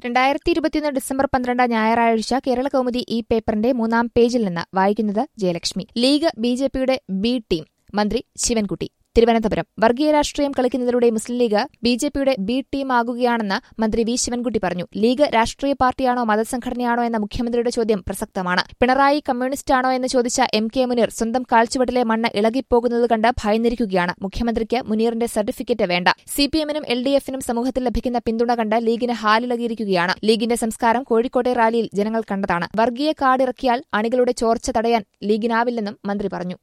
രണ്ടായിരത്തി ഇരുപത്തിയൊന്ന് ഡിസംബർ പന്ത്രണ്ട് ഞായറാഴ്ച കേരള കൗമുദി ഈ പേപ്പറിന്റെ മൂന്നാം പേജിൽ നിന്ന് വായിക്കുന്നത് ജയലക്ഷ്മി ലീഗ് ബി ജെ പിയുടെ ബി ടീം മന്ത്രി ശിവൻകുട്ടി തിരുവനന്തപുരം വർഗീയ രാഷ്ട്രീയം കളിക്കുന്നതിലൂടെ മുസ്ലിം ലീഗ് ബി ജെ പിയുടെ ബി ടീം ആകുകയാണെന്ന് മന്ത്രി വി ശിവൻകുട്ടി പറഞ്ഞു ലീഗ് രാഷ്ട്രീയ പാർട്ടിയാണോ മതസംഘടനയാണോ എന്ന മുഖ്യമന്ത്രിയുടെ ചോദ്യം പ്രസക്തമാണ് പിണറായി കമ്മ്യൂണിസ്റ്റാണോ എന്ന് ചോദിച്ച എം കെ മുനീർ സ്വന്തം കാൽച്ചുവട്ടിലെ മണ്ണ് ഇളകിപ്പോകുന്നത് കണ്ട് ഭയന്നിരിക്കുകയാണ് മുഖ്യമന്ത്രിക്ക് മുനീറിന്റെ സർട്ടിഫിക്കറ്റ് വേണ്ട സിപിഎമ്മിനും എൽ ഡി എഫിനും സമൂഹത്തിൽ ലഭിക്കുന്ന പിന്തുണ കണ്ട് ലീഗിന് ഹാലിളകിയിരിക്കുകയാണ് ലീഗിന്റെ സംസ്കാരം കോഴിക്കോട്ടെ റാലിയിൽ ജനങ്ങൾ കണ്ടതാണ് വർഗീയ കാർഡിറക്കിയാൽ അണികളുടെ ചോർച്ച തടയാൻ ലീഗിനാവില്ലെന്നും മന്ത്രി പറഞ്ഞു